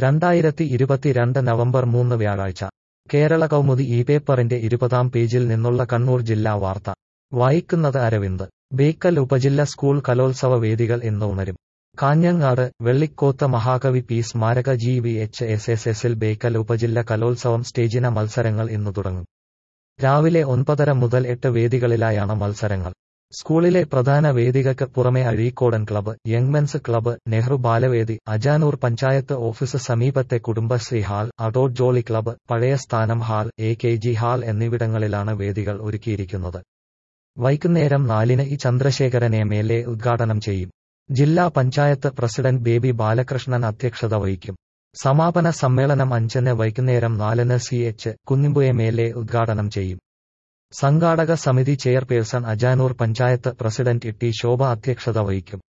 രണ്ടായിരത്തി ഇരുപത്തിരണ്ട് നവംബർ മൂന്ന് വ്യാഴാഴ്ച കേരള കൗമുദി ഈ പേപ്പറിന്റെ ഇരുപതാം പേജിൽ നിന്നുള്ള കണ്ണൂർ ജില്ലാ വാർത്ത വായിക്കുന്നത് അരവിന്ദ് ബേക്കൽ ഉപജില്ല സ്കൂൾ കലോത്സവ വേദികൾ ഇന്ന് ഉണരും കാഞ്ഞങ്ങാട് വെള്ളിക്കോത്ത് മഹാകവി പി സ്മാരക G V H S S എസിൽ ബേക്കൽ ഉപജില്ല കലോത്സവം സ്റ്റേജിന മത്സരങ്ങൾ ഇന്ന് തുടങ്ങും രാവിലെ ഒൻപതര മുതൽ എട്ട് വേദികളിലായാണ് മത്സരങ്ങൾ സ്കൂളിലെ പ്രധാന വേദികൾക്ക് പുറമെ Azhikodan club young men's club Nehru ബാലവേദി അജാനൂർ പഞ്ചായത്ത് ഓഫീസ് സമീപത്തെ Kudumbashree hall Adott Jolly club പഴയ സ്ഥാനം hall A K G hall എന്നിവിടങ്ങളിലാണ് വേദികൾ ഒരുക്കിയിരിക്കുന്നത് വൈകുന്നേരം നാലിന് E Chandrasekharan M L A ഉദ്ഘാടനം ചെയ്യും ജില്ലാ പഞ്ചായത്ത് പ്രസിഡന്റ് ബേബി ബാലകൃഷ്ണൻ അധ്യക്ഷത വഹിക്കും സമാപന സമ്മേളനം അഞ്ചിന് വൈകുന്നേരം നാലിന് C H Kunhambu M L A ഉദ്ഘാടനം ചെയ്യും സംഘാടക സമിതി chairperson Ajanur panchayat president T Shobha അധ്യക്ഷത വഹിക്കും